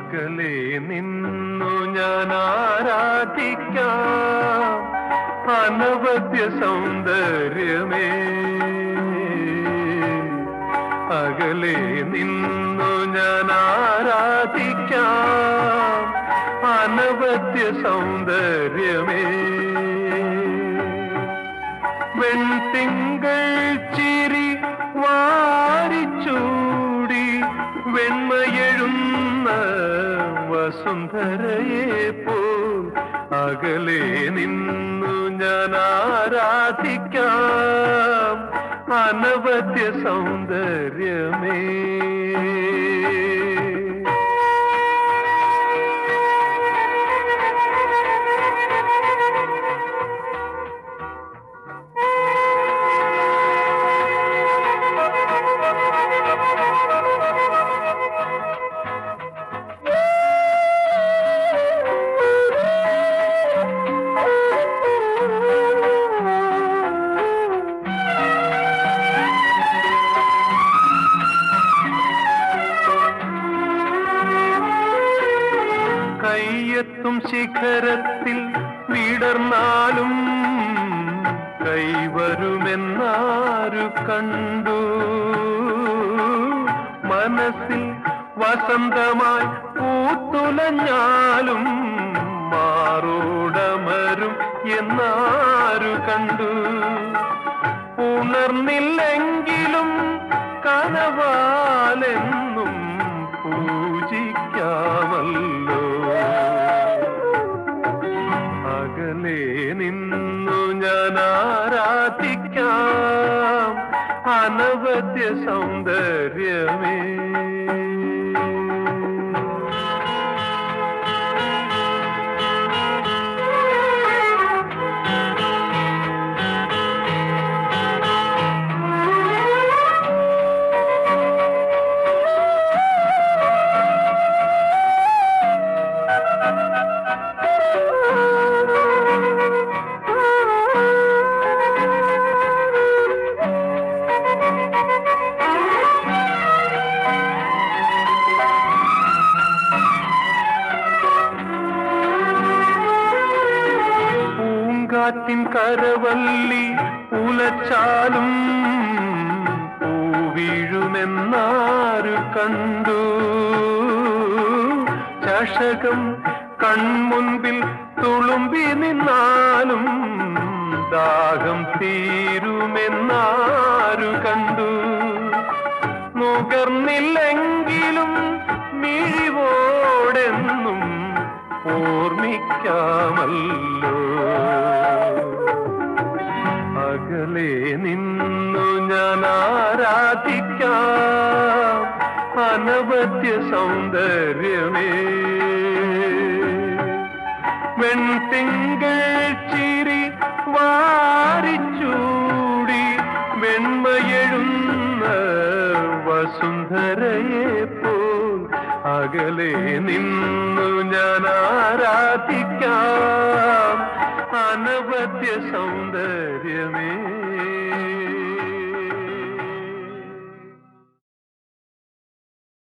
അകലെ നിന്നു ഞാൻ ആരാധിക്കാം അനവധ്യ സൗന്ദര്യമേ അകലെ നിന്നു ഞാൻ ആരാധിക്കാം അനവധ്യ സൗന്ദര്യമേ വെൺതിങ്കൾ ചിരി വാരിച്ചൂടി വെണ്മയെഴുന്ന വസുന്ധരയെ പോൽ അകലെ നിന്നു ഞാൻ ആരാധിക്കാം അനവധ്യ സൗന്ദര്യമേ കയ്യെത്തും ശിഖരത്തിൽ വിടർന്നാലും കൈവരുമെന്നാരു കണ്ടു മനസ്സിൽ വസന്തമായി പൂത്തുലഞ്ഞാലും മാറോടമരും എന്നാരു കണ്ടു ഉണർന്നില്ലെങ്കിലും കനവാലെന്നും പൂജിക്കാമല്ലോ അകലെ നിന്നു ഞാൻ ആരാധിക്കാം അനവധ്യ സൗന്ദര്യമേ പൂങ്കാറ്റിൻ കരവല്ലി ഉലച്ചാലും പൂവീഴുമെന്നാരു കണ്ടു ചഷകം കൺമുൻപിൽ തുളുമ്പി നിന്നാലും ദാഹം തീരുമെന്നാരു കണ്ടു നുകർന്നില്ലെങ്കിലും മിഴിവോടെന്നും ഓർമ്മിക്കാമല്ലോ അകലെ നിന്നു ഞാൻ ആരാധിക്കാം അനവധ്യ സൗന്ദര്യമേ വെൺതിങ്കൾ ചിരി വാരിച്ചൂടി വെണ്മയെഴുന്ന വസുന്ധരയെ പോൽ അകലെ നിന്നു ഞാൻ ആരാധിക്കാം അനവധ്യ സൗന്ദര്യമേ